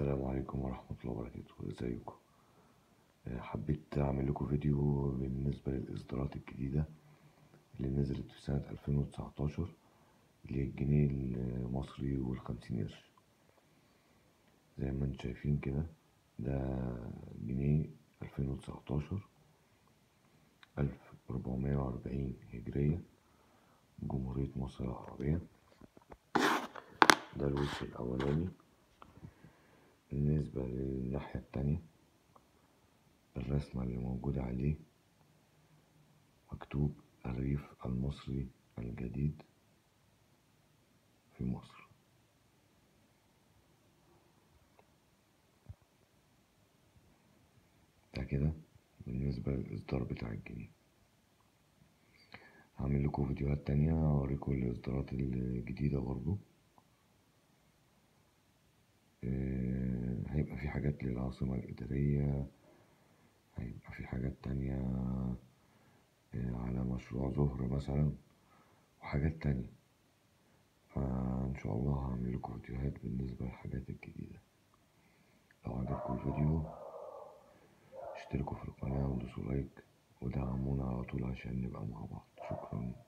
السلام عليكم ورحمة الله وبركاته ازيكم آه، حبيت اعمل لكم فيديو بالنسبة للاصدارات الجديدة اللي نزلت في سنة 2019 اللي هي الجنيه المصري والخمسين قرش زي ما انتم شايفين كده ده جنيه 2019 1440 هجرية جمهورية مصر العربية ده الوش الأولاني بالنسبة للناحية التانية الرسمة اللي موجودة عليه مكتوب الريف المصري الجديد في مصر ده كده بالنسبة للإصدار بتاع الجنيه هعمل لكم فيديوهات تانية أوريكم الإصدارات الجديدة برضو آه، هيبقى في حاجات للعاصمة الإدارية هيبقى في حاجات تانية آه، على مشروع زهر مثلا وحاجات تانية فإن شاء الله هعمل لكم فيديوهات بالنسبة للحاجات الجديدة لو عجبكم الفيديو اشتركوا في القناة ودوسوا لايك ودعمونا على طول عشان نبقى مع بعض شكرا